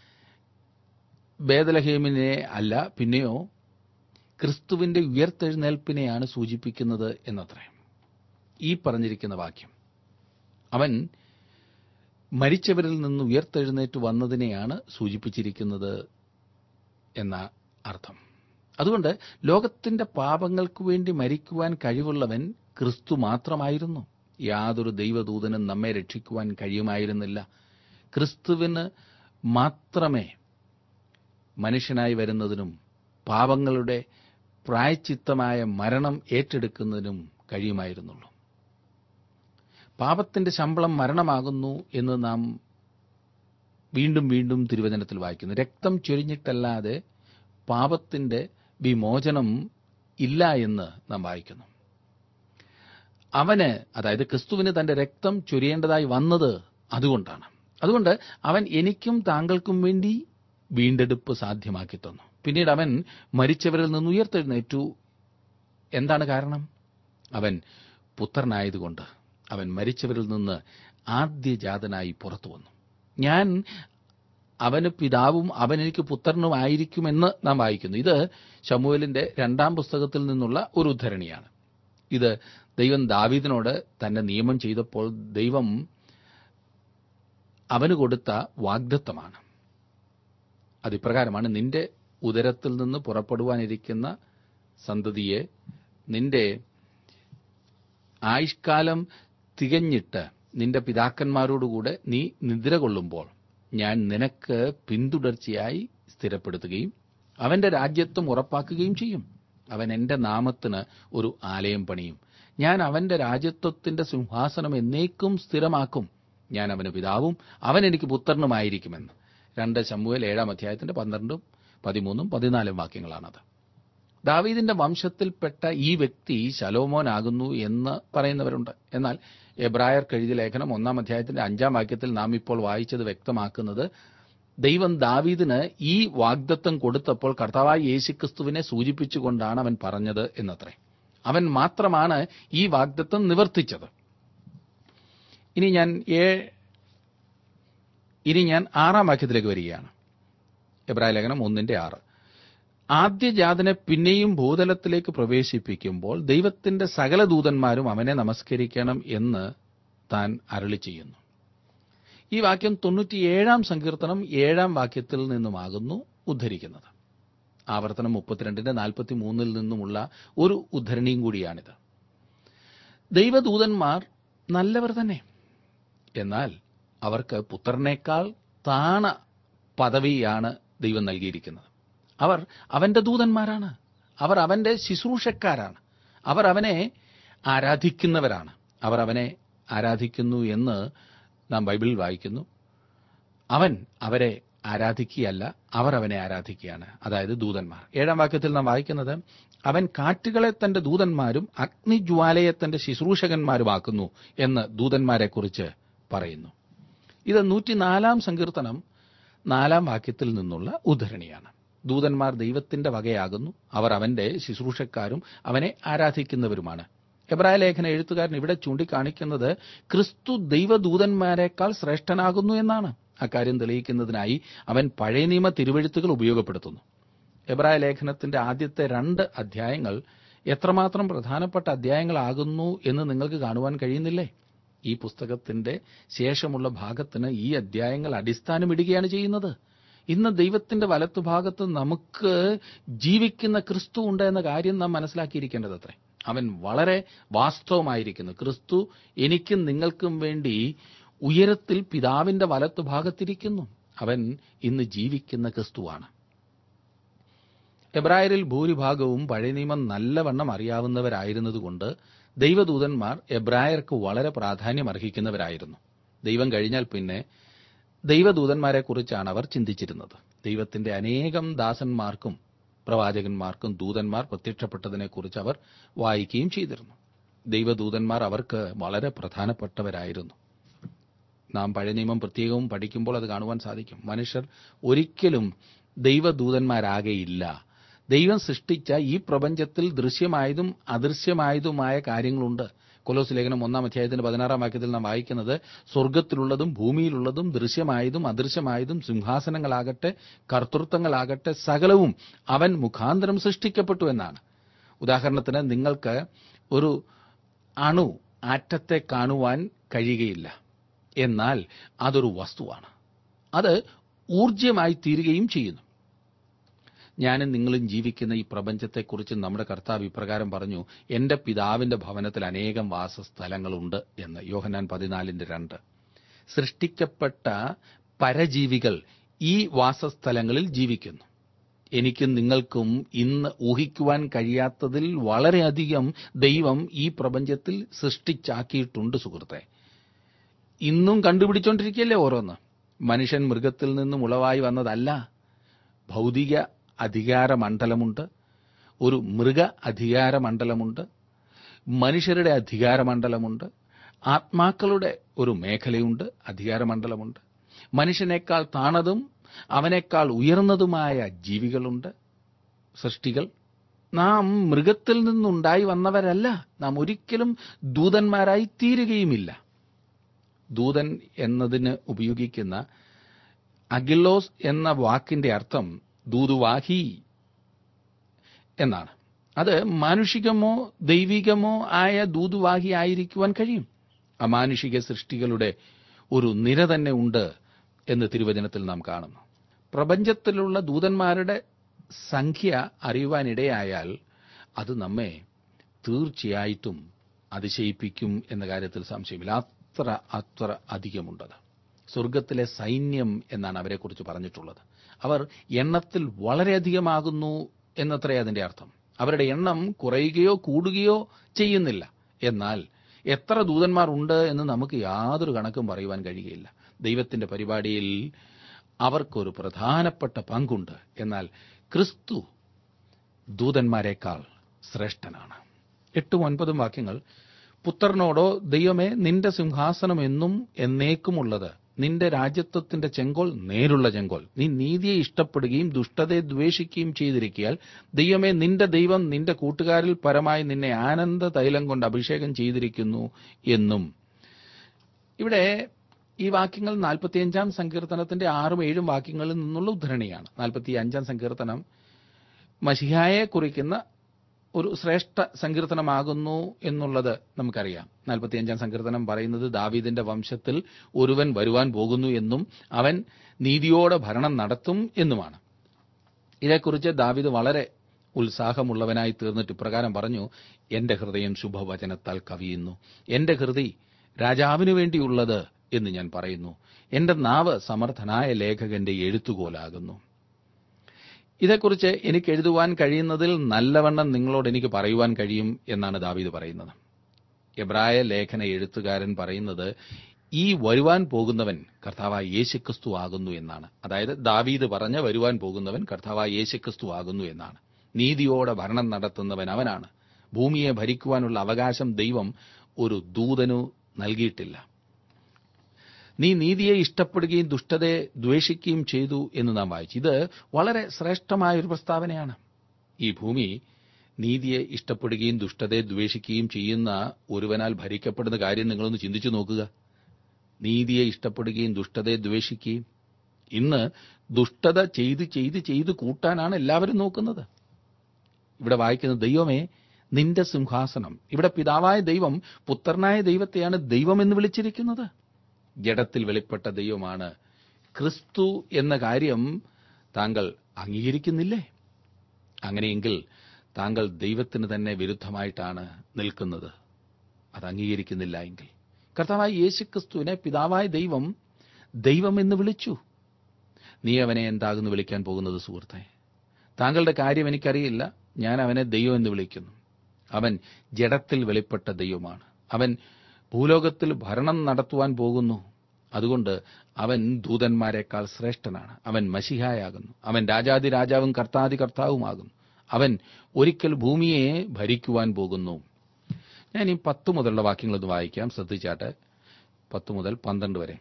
ബേദലഹേമിനെ അല്ല പിന്നെയോ ക്രിസ്തുവിന്റെ ഉയർത്തെഴുന്നേൽപ്പിനെയാണ് സൂചിപ്പിക്കുന്നത് എന്നത്രേ ഈ പറഞ്ഞിരിക്കുന്ന വാക്യം അവൻ മരിച്ചവരിൽ നിന്ന് ഉയർത്തെഴുന്നേറ്റ് വന്നതിനെയാണ് സൂചിപ്പിച്ചിരിക്കുന്നത് എന്ന അർത്ഥം അതുകൊണ്ട് ലോകത്തിന്റെ പാപങ്ങൾക്ക് വേണ്ടി മരിക്കുവാൻ കഴിവുള്ളവൻ ക്രിസ്തു മാത്രമായിരുന്നു യാതൊരു ദൈവദൂതനും നമ്മെ രക്ഷിക്കുവാൻ കഴിയുമായിരുന്നില്ല ക്രിസ്തുവിന് മാത്രമേ മനുഷ്യനായി വരുന്നതിനും പാപങ്ങളുടെ പ്രായച്ചിത്തമായ മരണം ഏറ്റെടുക്കുന്നതിനും കഴിയുമായിരുന്നുള്ളൂ പാപത്തിന്റെ ശമ്പളം മരണമാകുന്നു എന്ന് നാം വീണ്ടും വീണ്ടും തിരുവചനത്തിൽ വായിക്കുന്നു രക്തം ചൊരിഞ്ഞിട്ടല്ലാതെ പാപത്തിന്റെ വിമോചനം ഇല്ല എന്ന് നാം വായിക്കുന്നു അവന് അതായത് ക്രിസ്തുവിന് തന്റെ രക്തം ചൊരിയേണ്ടതായി വന്നത് അതുകൊണ്ടാണ് അതുകൊണ്ട് അവൻ എനിക്കും താങ്കൾക്കും വേണ്ടി വീണ്ടെടുപ്പ് സാധ്യമാക്കി തന്നു പിന്നീട് അവൻ മരിച്ചവരിൽ നിന്ന് ഉയർത്തെഴുന്നേറ്റു എന്താണ് കാരണം അവൻ പുത്രനായതുകൊണ്ട് അവൻ മരിച്ചവരിൽ നിന്ന് ആദ്യജാതനായി പുറത്തു വന്നു ഞാൻ അവന് പിതാവും അവൻ എനിക്ക് പുത്രനുമായിരിക്കുമെന്ന് നാം വായിക്കുന്നു ഇത് ശമുവേലിന്റെ രണ്ടാം പുസ്തകത്തിൽ നിന്നുള്ള ഒരു ഉദ്ധരണിയാണ് ഇത് ദൈവം ദാവീദിനോട് തന്നെ നിയമം ചെയ്തപ്പോൾ ദൈവം അവന് കൊടുത്ത വാഗ്ദത്വമാണ് അതിപ്രകാരമാണ് നിന്റെ ഉദരത്തിൽ നിന്ന് പുറപ്പെടുവാനിരിക്കുന്ന സന്തതിയെ നിന്റെ ആയുഷ്കാലം തികഞ്ഞിട്ട് നിന്റെ പിതാക്കന്മാരോടുകൂടെ നീ നിദ്ര കൊള്ളുമ്പോൾ ഞാൻ നിനക്ക് പിന്തുടർച്ചയായി സ്ഥിരപ്പെടുത്തുകയും അവന്റെ രാജ്യത്വം ഉറപ്പാക്കുകയും ചെയ്യും അവൻ എന്റെ നാമത്തിന് ഒരു ആലയം പണിയും ഞാൻ അവന്റെ രാജ്യത്വത്തിന്റെ സിംഹാസനം എന്നേക്കും സ്ഥിരമാക്കും ഞാൻ അവന് പിതാവും അവൻ എനിക്ക് പുത്രനുമായിരിക്കുമെന്ന് രണ്ട് ശമ്പുവേൽ ഏഴാം അധ്യായത്തിന്റെ പന്ത്രണ്ടും പതിമൂന്നും പതിനാലും വാക്യങ്ങളാണത് ദാവീദിന്റെ വംശത്തിൽപ്പെട്ട ഈ വ്യക്തി ശലോമോനാകുന്നു എന്ന് പറയുന്നവരുണ്ട് എന്നാൽ എബ്രായർക്ക് എഴുതിയ ലേഖനം ഒന്നാം അധ്യായത്തിന്റെ അഞ്ചാം വാക്യത്തിൽ നാം ഇപ്പോൾ വായിച്ചത് വ്യക്തമാക്കുന്നത് ദൈവം ദാവീദിന് ഈ വാഗ്ദത്വം കൊടുത്തപ്പോൾ കർത്താവായ യേശുക്രിസ്തുവിനെ സൂചിപ്പിച്ചുകൊണ്ടാണ് അവൻ പറഞ്ഞത് എന്നത്രേ അവൻ മാത്രമാണ് ഈ വാഗ്ദത്വം നിവർത്തിച്ചത് ഇനി ഞാൻ ഏ ഇനി ഞാൻ ആറാം വാക്യത്തിലേക്ക് വരികയാണ് എബ്രായ ലേഖനം ഒന്നിന്റെ ആറ് ആദ്യജാതനെ പിന്നെയും ഭൂതലത്തിലേക്ക് പ്രവേശിപ്പിക്കുമ്പോൾ ദൈവത്തിന്റെ സകല ദൂതന്മാരും അവനെ നമസ്കരിക്കണം എന്ന് താൻ അരളി ചെയ്യുന്നു ഈ വാക്യം തൊണ്ണൂറ്റിയേഴാം സങ്കീർത്തനം ഏഴാം വാക്യത്തിൽ നിന്നുമാകുന്നു ഉദ്ധരിക്കുന്നത് ആവർത്തനം മുപ്പത്തിരണ്ടിന്റെ നാൽപ്പത്തി മൂന്നിൽ നിന്നുമുള്ള ഒരു ഉദ്ധരണിയും കൂടിയാണിത് ദൈവദൂതന്മാർ നല്ലവർ തന്നെ എന്നാൽ അവർക്ക് പുത്രനേക്കാൾ താണ പദവിയാണ് ദൈവം നൽകിയിരിക്കുന്നത് അവർ അവന്റെ ദൂതന്മാരാണ് അവർ അവന്റെ ശുശ്രൂഷക്കാരാണ് അവർ അവനെ ആരാധിക്കുന്നവരാണ് അവർ അവനെ ആരാധിക്കുന്നു എന്ന് നാം ബൈബിളിൽ വായിക്കുന്നു അവൻ അവരെ ആരാധിക്കുകയല്ല അവർ അവനെ ആരാധിക്കുകയാണ് അതായത് ദൂതന്മാർ ഏഴാം വാക്യത്തിൽ നാം വായിക്കുന്നത് അവൻ കാറ്റുകളെ തന്റെ ദൂതന്മാരും അഗ്നിജ്വാലയെ തന്റെ ശുശ്രൂഷകന്മാരുമാക്കുന്നു എന്ന് ദൂതന്മാരെക്കുറിച്ച് പറയുന്നു ഇത് നൂറ്റിനാലാം സങ്കീർത്തനം നാലാം വാക്യത്തിൽ നിന്നുള്ള ഉദ്ധരണിയാണ് ദൂതന്മാർ ദൈവത്തിന്റെ വകയാകുന്നു അവർ അവന്റെ ശുശ്രൂഷക്കാരും അവനെ ആരാധിക്കുന്നവരുമാണ് എബ്രായ ലേഖന എഴുത്തുകാരൻ ഇവിടെ ചൂണ്ടിക്കാണിക്കുന്നത് ക്രിസ്തു ദൈവദൂതന്മാരെക്കാൾ ശ്രേഷ്ഠനാകുന്നു എന്നാണ് അക്കാര്യം തെളിയിക്കുന്നതിനായി അവൻ പഴയ നിയമ തിരുവഴുത്തുകൾ ഉപയോഗപ്പെടുത്തുന്നു എബ്രായ ലേഖനത്തിന്റെ ആദ്യത്തെ രണ്ട് അധ്യായങ്ങൾ എത്രമാത്രം പ്രധാനപ്പെട്ട അധ്യായങ്ങളാകുന്നു എന്ന് നിങ്ങൾക്ക് കാണുവാൻ കഴിയുന്നില്ലേ ഈ പുസ്തകത്തിന്റെ ശേഷമുള്ള ഭാഗത്തിന് ഈ അധ്യായങ്ങൾ അടിസ്ഥാനമിടുകയാണ് ചെയ്യുന്നത് ഇന്ന് ദൈവത്തിന്റെ വലത്തുഭാഗത്ത് നമുക്ക് ജീവിക്കുന്ന ക്രിസ്തു ഉണ്ട് എന്ന കാര്യം നാം മനസ്സിലാക്കിയിരിക്കേണ്ടത് അത്രേ അവൻ വളരെ വാസ്തവമായിരിക്കുന്നു ക്രിസ്തു എനിക്കും നിങ്ങൾക്കും വേണ്ടി ഉയരത്തിൽ പിതാവിന്റെ വലത്തുഭാഗത്തിരിക്കുന്നു അവൻ ഇന്ന് ജീവിക്കുന്ന ക്രിസ്തുവാണ് എബ്രായരിൽ ഭൂരിഭാഗവും പഴയ നിയമം നല്ലവണ്ണം അറിയാവുന്നവരായിരുന്നതുകൊണ്ട് ദൈവദൂതന്മാർ എബ്രായർക്ക് വളരെ പ്രാധാന്യം അർഹിക്കുന്നവരായിരുന്നു ദൈവം കഴിഞ്ഞാൽ പിന്നെ ദൈവദൂതന്മാരെക്കുറിച്ചാണ് അവർ ചിന്തിച്ചിരുന്നത് ദൈവത്തിന്റെ അനേകം ദാസന്മാർക്കും പ്രവാചകന്മാർക്കും ദൂതന്മാർ പ്രത്യക്ഷപ്പെട്ടതിനെക്കുറിച്ച് അവർ വായിക്കുകയും ചെയ്തിരുന്നു ദൈവദൂതന്മാർ അവർക്ക് വളരെ പ്രധാനപ്പെട്ടവരായിരുന്നു നാം പഴയ നിയമം പ്രത്യേകവും പഠിക്കുമ്പോൾ അത് കാണുവാൻ സാധിക്കും മനുഷ്യർ ഒരിക്കലും ദൈവദൂതന്മാരാകെയില്ല ദൈവം സൃഷ്ടിച്ച ഈ പ്രപഞ്ചത്തിൽ ദൃശ്യമായതും അദൃശ്യമായതുമായ കാര്യങ്ങളുണ്ട് കൊലോസ് ലേഖനം ഒന്നാം അധ്യായത്തിന്റെ പതിനാറാം വാക്യത്തിൽ നാം വായിക്കുന്നത് സ്വർഗത്തിലുള്ളതും ഭൂമിയിലുള്ളതും ദൃശ്യമായതും അദൃശ്യമായതും സിംഹാസനങ്ങളാകട്ടെ കർത്തൃത്വങ്ങളാകട്ടെ സകലവും അവൻ മുഖാന്തരം സൃഷ്ടിക്കപ്പെട്ടു എന്നാണ് ഉദാഹരണത്തിന് നിങ്ങൾക്ക് ഒരു അണു ആറ്റത്തെ കാണുവാൻ കഴിയുകയില്ല എന്നാൽ അതൊരു വസ്തുവാണ് അത് ഊർജ്ജമായി തീരുകയും ചെയ്യുന്നു ഞാനും നിങ്ങളും ജീവിക്കുന്ന ഈ പ്രപഞ്ചത്തെക്കുറിച്ച് നമ്മുടെ കർത്താവ് ഇപ്രകാരം പറഞ്ഞു എന്റെ പിതാവിന്റെ ഭവനത്തിൽ അനേകം വാസസ്ഥലങ്ങളുണ്ട് എന്ന് യോഹനാൻ പതിനാലിന്റെ രണ്ട് സൃഷ്ടിക്കപ്പെട്ട പരജീവികൾ ഈ വാസസ്ഥലങ്ങളിൽ ജീവിക്കുന്നു എനിക്കും നിങ്ങൾക്കും ഇന്ന് ഊഹിക്കുവാൻ കഴിയാത്തതിൽ വളരെയധികം ദൈവം ഈ പ്രപഞ്ചത്തിൽ സൃഷ്ടിച്ചാക്കിയിട്ടുണ്ട് സുഹൃത്തെ ഇന്നും കണ്ടുപിടിച്ചോണ്ടിരിക്കുകയല്ലേ ഓരോന്ന് മനുഷ്യൻ മൃഗത്തിൽ നിന്നും ഉളവായി വന്നതല്ല ഭൗതിക അധികാര മണ്ഡലമുണ്ട് ഒരു മൃഗ അധികാര മണ്ഡലമുണ്ട് മനുഷ്യരുടെ അധികാര മണ്ഡലമുണ്ട് ആത്മാക്കളുടെ ഒരു മേഖലയുണ്ട് അധികാര മണ്ഡലമുണ്ട് മനുഷ്യനേക്കാൾ താണതും അവനേക്കാൾ ഉയർന്നതുമായ ജീവികളുണ്ട് സൃഷ്ടികൾ നാം മൃഗത്തിൽ നിന്നുണ്ടായി വന്നവരല്ല നാം ഒരിക്കലും ദൂതന്മാരായി തീരുകയുമില്ല ദൂതൻ എന്നതിന് ഉപയോഗിക്കുന്ന അഗിലോസ് എന്ന വാക്കിന്റെ അർത്ഥം ദൂതുവാഹി എന്നാണ് അത് മാനുഷികമോ ദൈവികമോ ആയ ദൂതുവാഹി ആയിരിക്കുവാൻ കഴിയും അമാനുഷിക സൃഷ്ടികളുടെ ഒരു നിര തന്നെ ഉണ്ട് എന്ന് തിരുവചനത്തിൽ നാം കാണുന്നു പ്രപഞ്ചത്തിലുള്ള ദൂതന്മാരുടെ സംഖ്യ അറിയുവാനിടയായാൽ അത് നമ്മെ തീർച്ചയായിട്ടും അതിശയിപ്പിക്കും എന്ന കാര്യത്തിൽ സംശയമില്ല അത്ര അത്ര അധികമുണ്ടത് സ്വർഗത്തിലെ സൈന്യം എന്നാണ് അവരെക്കുറിച്ച് പറഞ്ഞിട്ടുള്ളത് അവർ എണ്ണത്തിൽ വളരെയധികമാകുന്നു എന്നത്രേ അതിന്റെ അർത്ഥം അവരുടെ എണ്ണം കുറയുകയോ കൂടുകയോ ചെയ്യുന്നില്ല എന്നാൽ എത്ര ദൂതന്മാർ ഉണ്ട് എന്ന് നമുക്ക് യാതൊരു കണക്കും പറയുവാൻ കഴിയുകയില്ല ദൈവത്തിന്റെ പരിപാടിയിൽ അവർക്കൊരു പ്രധാനപ്പെട്ട പങ്കുണ്ട് എന്നാൽ ക്രിസ്തു ദൂതന്മാരെക്കാൾ ശ്രേഷ്ഠനാണ് എട്ടും ഒൻപതും വാക്യങ്ങൾ പുത്രനോടോ ദൈവമേ നിന്റെ സിംഹാസനം എന്നും എന്നേക്കുമുള്ളത് നിന്റെ രാജ്യത്വത്തിന്റെ ചെങ്കോൽ നേരുള്ള ചെങ്കോൽ നീ നീതിയെ ഇഷ്ടപ്പെടുകയും ദുഷ്ടതയെ ദ്വേഷിക്കുകയും ചെയ്തിരിക്കിയാൽ ദൈവമേ നിന്റെ ദൈവം നിന്റെ കൂട്ടുകാരിൽ പരമായി നിന്നെ ആനന്ദ തൈലം കൊണ്ട് അഭിഷേകം ചെയ്തിരിക്കുന്നു എന്നും ഇവിടെ ഈ വാക്യങ്ങൾ നാൽപ്പത്തിയഞ്ചാം സങ്കീർത്തനത്തിന്റെ ആറും ഏഴും വാക്യങ്ങളിൽ നിന്നുള്ള ഉദ്ധരണിയാണ് നാൽപ്പത്തി അഞ്ചാം സങ്കീർത്തനം മഷിഹായെ കുറിക്കുന്ന ഒരു ശ്രേഷ്ഠ സങ്കീർത്തനമാകുന്നു എന്നുള്ളത് നമുക്കറിയാം നാൽപ്പത്തിയഞ്ചാം സങ്കീർത്തനം പറയുന്നത് ദാവീദിന്റെ വംശത്തിൽ ഒരുവൻ വരുവാൻ പോകുന്നു എന്നും അവൻ നീതിയോടെ ഭരണം നടത്തും എന്നുമാണ് ഇതേക്കുറിച്ച് ദാവീദ് വളരെ ഉത്സാഹമുള്ളവനായി തീർന്നിട്ട് ഇപ്രകാരം പറഞ്ഞു എന്റെ ഹൃദയം ശുഭവചനത്താൽ കവിയുന്നു എന്റെ ഹൃദി രാജാവിനു വേണ്ടിയുള്ളത് എന്ന് ഞാൻ പറയുന്നു എന്റെ നാവ് സമർത്ഥനായ ലേഖകന്റെ എഴുത്തുകോലാകുന്നു ഇതേക്കുറിച്ച് എനിക്ക് എഴുതുവാൻ കഴിയുന്നതിൽ നല്ലവണ്ണം നിങ്ങളോട് എനിക്ക് പറയുവാൻ കഴിയും എന്നാണ് ദാവീദ് പറയുന്നത് എബ്രായ ലേഖന എഴുത്തുകാരൻ പറയുന്നത് ഈ വരുവാൻ പോകുന്നവൻ കർത്താവായ യേശുക്രിസ്തു ആകുന്നു എന്നാണ് അതായത് ദാവീദ് പറഞ്ഞ വരുവാൻ പോകുന്നവൻ കർത്താവായ യേശുക്രിസ്തു ആകുന്നു എന്നാണ് നീതിയോടെ ഭരണം നടത്തുന്നവൻ അവനാണ് ഭൂമിയെ ഭരിക്കുവാനുള്ള അവകാശം ദൈവം ഒരു ദൂതനു നൽകിയിട്ടില്ല നീ നീതിയെ ഇഷ്ടപ്പെടുകയും ദുഷ്ടതയെ ദ്വേഷിക്കുകയും ചെയ്തു എന്ന് നാം വായിച്ചു ഇത് വളരെ ശ്രേഷ്ഠമായ ഒരു പ്രസ്താവനയാണ് ഈ ഭൂമി നീതിയെ ഇഷ്ടപ്പെടുകയും ദുഷ്ടതയെ ദ്വേഷിക്കുകയും ചെയ്യുന്ന ഒരുവനാൽ ഭരിക്കപ്പെടുന്ന കാര്യം നിങ്ങളൊന്ന് ചിന്തിച്ചു നോക്കുക നീതിയെ ഇഷ്ടപ്പെടുകയും ദുഷ്ടതയെ ദ്വേഷിക്കുകയും ഇന്ന് ദുഷ്ടത ചെയ്ത് ചെയ്ത് ചെയ്ത് കൂട്ടാനാണ് എല്ലാവരും നോക്കുന്നത് ഇവിടെ വായിക്കുന്ന ദൈവമേ നിന്റെ സിംഹാസനം ഇവിടെ പിതാവായ ദൈവം പുത്രനായ ദൈവത്തെയാണ് ദൈവമെന്ന് വിളിച്ചിരിക്കുന്നത് ജഡത്തിൽ വെളിപ്പെട്ട ദൈവമാണ് ക്രിസ്തു എന്ന കാര്യം താങ്കൾ അംഗീകരിക്കുന്നില്ലേ അങ്ങനെയെങ്കിൽ താങ്കൾ ദൈവത്തിന് തന്നെ വിരുദ്ധമായിട്ടാണ് നിൽക്കുന്നത് അത് അംഗീകരിക്കുന്നില്ല എങ്കിൽ കർത്താവായ യേശുക്രിസ്തുവിനെ പിതാവായ ദൈവം ദൈവമെന്ന് വിളിച്ചു നീ അവനെ എന്താകുന്നു വിളിക്കാൻ പോകുന്നത് സുഹൃത്തെ താങ്കളുടെ കാര്യം എനിക്കറിയില്ല ഞാൻ അവനെ ദൈവം എന്ന് വിളിക്കുന്നു അവൻ ജഡത്തിൽ വെളിപ്പെട്ട ദൈവമാണ് അവൻ ഭൂലോകത്തിൽ ഭരണം നടത്തുവാൻ പോകുന്നു അതുകൊണ്ട് അവൻ ദൂതന്മാരെക്കാൾ ശ്രേഷ്ഠനാണ് അവൻ മഷിഹായാകുന്നു അവൻ രാജാതി രാജാവും കർത്താതി കർത്താവുമാകുന്നു അവൻ ഒരിക്കൽ ഭൂമിയെ ഭരിക്കുവാൻ പോകുന്നു ഞാൻ ഈ പത്ത് മുതലുള്ള വാക്യങ്ങളൊന്ന് വായിക്കാം ശ്രദ്ധിച്ചാട്ടെ പത്ത് മുതൽ പന്ത്രണ്ട് വരെ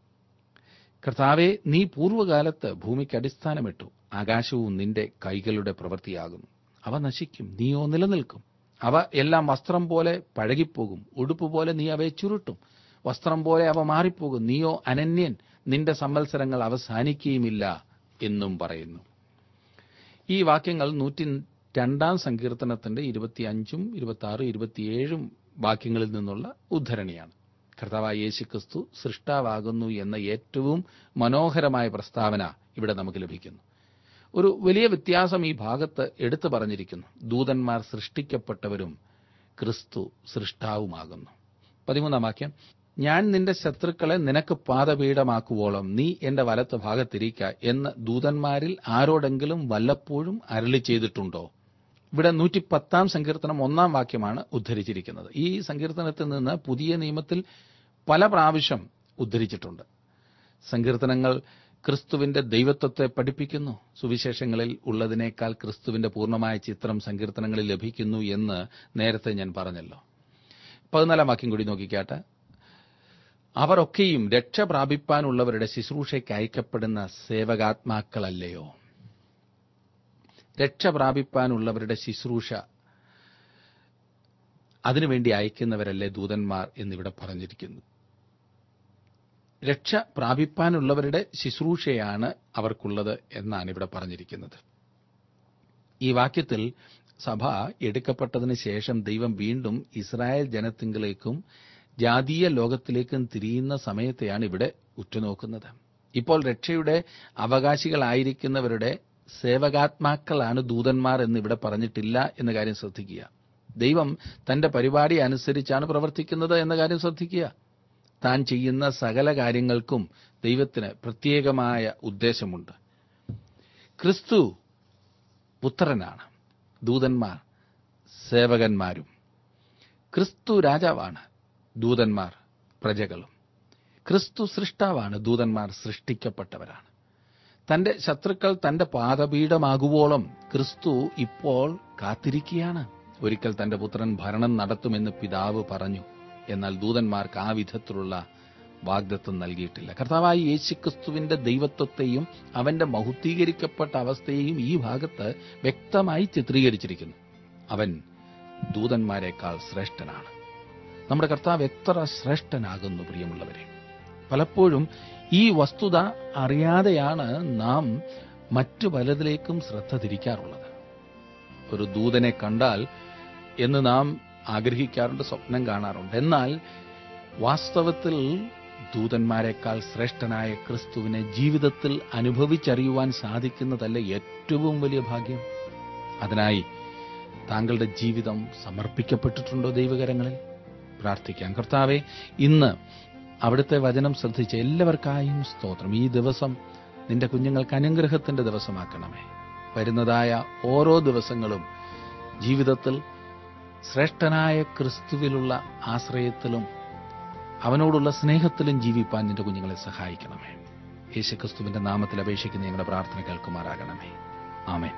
കർത്താവെ നീ പൂർവ്വകാലത്ത് ഭൂമിക്ക് അടിസ്ഥാനമിട്ടു ആകാശവും നിന്റെ കൈകളുടെ പ്രവൃത്തിയാകുന്നു അവ നശിക്കും നീയോ നിലനിൽക്കും അവ എല്ലാം വസ്ത്രം പോലെ പഴകിപ്പോകും ഉടുപ്പ് പോലെ നീ അവയെ ചുരുട്ടും വസ്ത്രം പോലെ അവ മാറിപ്പോകും നീയോ അനന്യൻ നിന്റെ സംവത്സരങ്ങൾ അവസാനിക്കുകയുമില്ല എന്നും പറയുന്നു ഈ വാക്യങ്ങൾ നൂറ്റി രണ്ടാം സങ്കീർത്തനത്തിന്റെ ഇരുപത്തിയഞ്ചും ഇരുപത്തി ആറ് ഇരുപത്തിയേഴും വാക്യങ്ങളിൽ നിന്നുള്ള ഉദ്ധരണിയാണ് കർത്താവായ യേശുക്രിസ്തു സൃഷ്ടാവാകുന്നു എന്ന ഏറ്റവും മനോഹരമായ പ്രസ്താവന ഇവിടെ നമുക്ക് ലഭിക്കുന്നു ഒരു വലിയ വ്യത്യാസം ഈ ഭാഗത്ത് എടുത്തു പറഞ്ഞിരിക്കുന്നു ദൂതന്മാർ സൃഷ്ടിക്കപ്പെട്ടവരും ക്രിസ്തു സൃഷ്ടാവുമാകുന്നു പതിമൂന്നാം വാക്യം ഞാൻ നിന്റെ ശത്രുക്കളെ നിനക്ക് പാദപീഠമാക്കുവോളം നീ എന്റെ വലത്ത് ഭാഗത്തിരിക്ക എന്ന് ദൂതന്മാരിൽ ആരോടെങ്കിലും വല്ലപ്പോഴും അരളി ചെയ്തിട്ടുണ്ടോ ഇവിടെ നൂറ്റി പത്താം സങ്കീർത്തനം ഒന്നാം വാക്യമാണ് ഉദ്ധരിച്ചിരിക്കുന്നത് ഈ സങ്കീർത്തനത്തിൽ നിന്ന് പുതിയ നിയമത്തിൽ പല പ്രാവശ്യം ഉദ്ധരിച്ചിട്ടുണ്ട് സങ്കീർത്തനങ്ങൾ ക്രിസ്തുവിന്റെ ദൈവത്വത്തെ പഠിപ്പിക്കുന്നു സുവിശേഷങ്ങളിൽ ഉള്ളതിനേക്കാൾ ക്രിസ്തുവിന്റെ പൂർണ്ണമായ ചിത്രം സങ്കീർത്തനങ്ങളിൽ ലഭിക്കുന്നു എന്ന് നേരത്തെ ഞാൻ പറഞ്ഞല്ലോ പതിനാലാം വാക്യം കൂടി നോക്കിക്കാട്ടെ അവരൊക്കെയും രക്ഷ പ്രാപിപ്പാനുള്ളവരുടെ ശുശ്രൂഷയ്ക്ക് അയക്കപ്പെടുന്ന സേവകാത്മാക്കളല്ലയോ രക്ഷ പ്രാപിപ്പാനുള്ളവരുടെ ശുശ്രൂഷ അതിനുവേണ്ടി അയക്കുന്നവരല്ലേ ദൂതന്മാർ എന്നിവിടെ പറഞ്ഞിരിക്കുന്നു രക്ഷ പ്രാപിപ്പാനുള്ളവരുടെ ശുശ്രൂഷയാണ് അവർക്കുള്ളത് എന്നാണ് ഇവിടെ പറഞ്ഞിരിക്കുന്നത് ഈ വാക്യത്തിൽ സഭ എടുക്കപ്പെട്ടതിന് ശേഷം ദൈവം വീണ്ടും ഇസ്രായേൽ ജനത്തിങ്കിലേക്കും ജാതീയ ലോകത്തിലേക്കും തിരിയുന്ന സമയത്തെയാണ് ഇവിടെ ഉറ്റുനോക്കുന്നത് ഇപ്പോൾ രക്ഷയുടെ അവകാശികളായിരിക്കുന്നവരുടെ സേവകാത്മാക്കളാണ് ദൂതന്മാർ എന്ന് ഇവിടെ പറഞ്ഞിട്ടില്ല എന്ന കാര്യം ശ്രദ്ധിക്കുക ദൈവം തന്റെ പരിപാടി അനുസരിച്ചാണ് പ്രവർത്തിക്കുന്നത് എന്ന കാര്യം ശ്രദ്ധിക്കുക താൻ ചെയ്യുന്ന സകല കാര്യങ്ങൾക്കും ദൈവത്തിന് പ്രത്യേകമായ ഉദ്ദേശമുണ്ട് ക്രിസ്തു പുത്രനാണ് ദൂതന്മാർ സേവകന്മാരും ക്രിസ്തു രാജാവാണ് ദൂതന്മാർ പ്രജകളും ക്രിസ്തു സൃഷ്ടാവാണ് ദൂതന്മാർ സൃഷ്ടിക്കപ്പെട്ടവരാണ് തന്റെ ശത്രുക്കൾ തന്റെ പാദപീഠമാകുവോളം ക്രിസ്തു ഇപ്പോൾ കാത്തിരിക്കുകയാണ് ഒരിക്കൽ തന്റെ പുത്രൻ ഭരണം നടത്തുമെന്ന് പിതാവ് പറഞ്ഞു എന്നാൽ ദൂതന്മാർക്ക് ആ വിധത്തിലുള്ള വാഗ്ദത്വം നൽകിയിട്ടില്ല കർത്താവായി യേശുക്രിസ്തുവിന്റെ ദൈവത്വത്തെയും അവന്റെ മഹുദ്ധീകരിക്കപ്പെട്ട അവസ്ഥയെയും ഈ ഭാഗത്ത് വ്യക്തമായി ചിത്രീകരിച്ചിരിക്കുന്നു അവൻ ദൂതന്മാരെക്കാൾ ശ്രേഷ്ഠനാണ് നമ്മുടെ കർത്താവ് എത്ര ശ്രേഷ്ഠനാകുന്നു പ്രിയമുള്ളവരെ പലപ്പോഴും ഈ വസ്തുത അറിയാതെയാണ് നാം മറ്റു പലതിലേക്കും ശ്രദ്ധ തിരിക്കാറുള്ളത് ഒരു ദൂതനെ കണ്ടാൽ എന്ന് നാം ആഗ്രഹിക്കാറുണ്ട് സ്വപ്നം കാണാറുണ്ട് എന്നാൽ വാസ്തവത്തിൽ ദൂതന്മാരെക്കാൾ ശ്രേഷ്ഠനായ ക്രിസ്തുവിനെ ജീവിതത്തിൽ അനുഭവിച്ചറിയുവാൻ സാധിക്കുന്നതല്ല ഏറ്റവും വലിയ ഭാഗ്യം അതിനായി താങ്കളുടെ ജീവിതം സമർപ്പിക്കപ്പെട്ടിട്ടുണ്ടോ ദൈവകരങ്ങളിൽ പ്രാർത്ഥിക്കാം കർത്താവെ ഇന്ന് അവിടുത്തെ വചനം ശ്രദ്ധിച്ച എല്ലാവർക്കായും സ്തോത്രം ഈ ദിവസം നിന്റെ കുഞ്ഞുങ്ങൾക്ക് അനുഗ്രഹത്തിന്റെ ദിവസമാക്കണമേ വരുന്നതായ ഓരോ ദിവസങ്ങളും ജീവിതത്തിൽ ശ്രേഷ്ഠനായ ക്രിസ്തുവിലുള്ള ആശ്രയത്തിലും അവനോടുള്ള സ്നേഹത്തിലും ജീവിപ്പാൻ നിന്റെ കുഞ്ഞുങ്ങളെ സഹായിക്കണമേ യേശുക്രിസ്തുവിന്റെ നാമത്തിൽ അപേക്ഷിക്കുന്ന ഞങ്ങളുടെ പ്രാർത്ഥന കേൾക്കുമാറാകണമേ ആമേൻ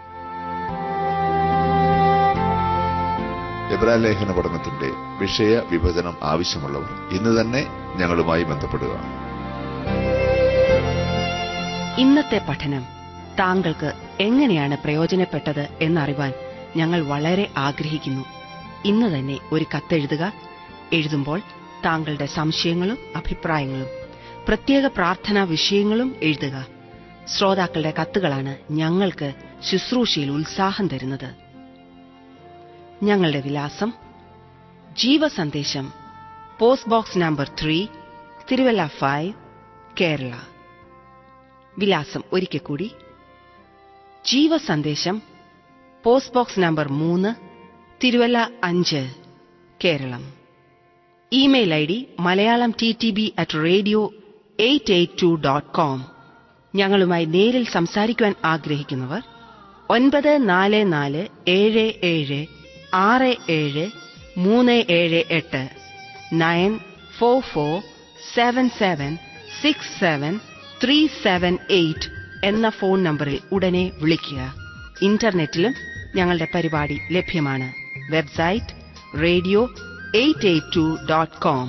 എബ്രാലേഖന പഠനത്തിന്റെ വിഷയ വിഭജനം ആവശ്യമുള്ളവർ ഇന്ന് തന്നെ ഞങ്ങളുമായി ബന്ധപ്പെടുക ഇന്നത്തെ പഠനം താങ്കൾക്ക് എങ്ങനെയാണ് പ്രയോജനപ്പെട്ടത് എന്നറിവാൻ ഞങ്ങൾ വളരെ ആഗ്രഹിക്കുന്നു ഇന്ന് തന്നെ ഒരു കത്തെഴുതുക എഴുതുമ്പോൾ താങ്കളുടെ സംശയങ്ങളും അഭിപ്രായങ്ങളും പ്രത്യേക പ്രാർത്ഥനാ വിഷയങ്ങളും എഴുതുക ശ്രോതാക്കളുടെ കത്തുകളാണ് ഞങ്ങൾക്ക് ശുശ്രൂഷയിൽ ഉത്സാഹം തരുന്നത് ഞങ്ങളുടെ വിലാസം Jeevasandesham post box number three Thiruvalla five Kerala വിലാസം ഒരിക്കൽ കൂടി ജീവസന്ദേശം പോസ്റ്റ് ബോക്സ് നമ്പർ മൂന്ന് തിരുവല്ല അഞ്ച് Keralam email I D Malayalam T T B at radio eight eight two dot com ഞങ്ങളുമായി നേരിൽ സംസാരിക്കുവാൻ ആഗ്രഹിക്കുന്നവർ ഒൻപത് നാല് നാല് ഏഴ് ഏഴ് ആറ് ഏഴ് മൂന്ന് ഏഴ് എട്ട് nine four four seven seven six seven three seven eight എന്ന ഫോൺ നമ്പറിൽ ഉടനെ വിളിക്കുക ഇന്റർനെറ്റിലും ഞങ്ങളുടെ പരിപാടി ലഭ്യമാണ് website radio eight eight two dot com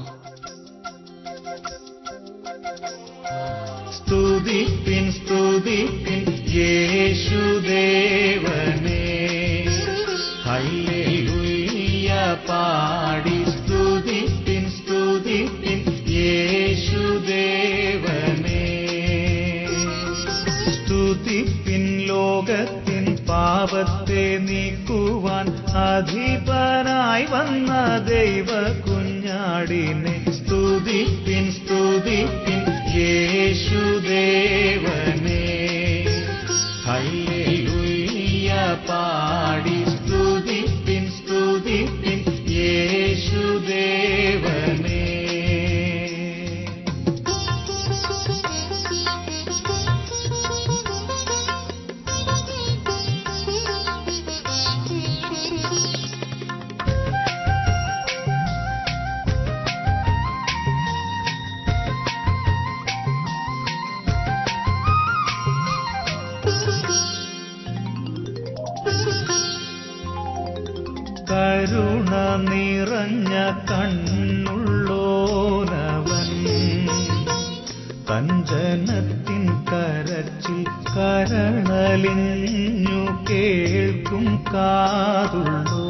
സ്തുതിപ്പിൻ സ്തുതിപ്പിൻ യേശുദേവനെ ഹല്ലേലൂയ പാടി സ്തുതിപ്പിൻ സ്തുതിപ്പിൻ യേശുദേവനെ സ്തുതിപ്പിൻ ലോകത്തിൻ പാപത്തെ നീക്കുവാൻ അധിപനായി വന്ന ദൈവ കുഞ്ഞാടിനെ സ്തുതിപ്പിൻ സ്തുതിപ്പിൻ യേശുദേവനെ ഹല്ലേലൂയ പാടി സ്തുതിപ്പിൻ സ്തുതിപ്പിൻ യേശുദേവനെ കരുണ നിറഞ്ഞ കണ്ണുള്ളോനവൻ കഞ്ചനത്തിൻ കരച്ചിൽ കരണലിഞ്ഞു കേൾക്കും കാതുള്ളോ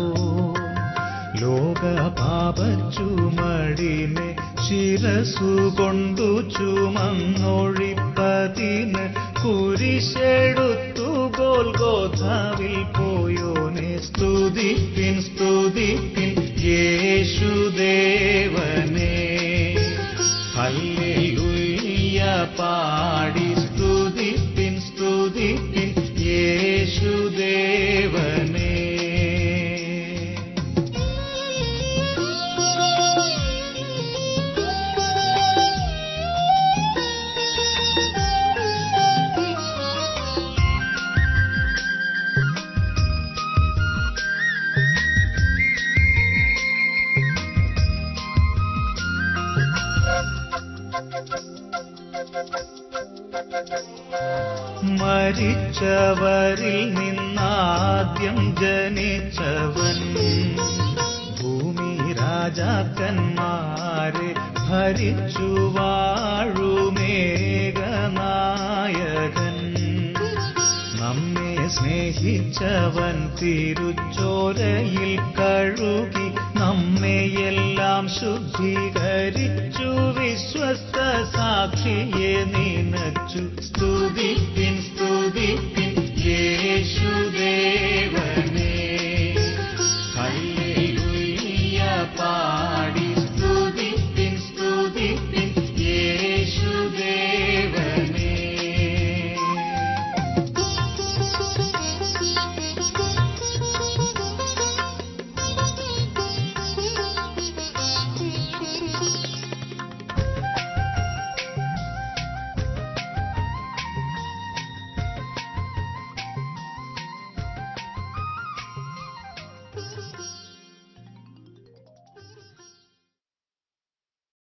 ലോകപാപച്ചുമടിനെ ശിരസുകൊണ്ടു ചുമന്നൊഴിപ്പതിന് കുരിശെടുത്തു ഗോൽഗോധാവിൽ പോയോനെ സ്തുതിപ്പിൻ സ്തുതിപ്പിൻ യേശുദേവനെ ഹല്ലേലൂയ പാടി സ്തുതിപ്പിൻ സ്തുതിപ്പിൻ യേശുദേവനെ മരിച്ചവരിൽ നിന്നാദ്യം ജനിച്ചവൻ ഭൂമി രാജാക്കന്മാരെ ഭരിച്ചു വാഴുമേഘനായകൻ നമ്മെ സ്നേഹിച്ചവൻ തിരുച്ചോരയിൽ കഴുകി നമ്മെയെല്ലാം ശുദ്ധീകരിച്ചു വിശ്വസ്ത സാക്ഷിയെ നിനച്ചു സ്തുതിപ്പിൻ സ്തുതിപ്പിൻ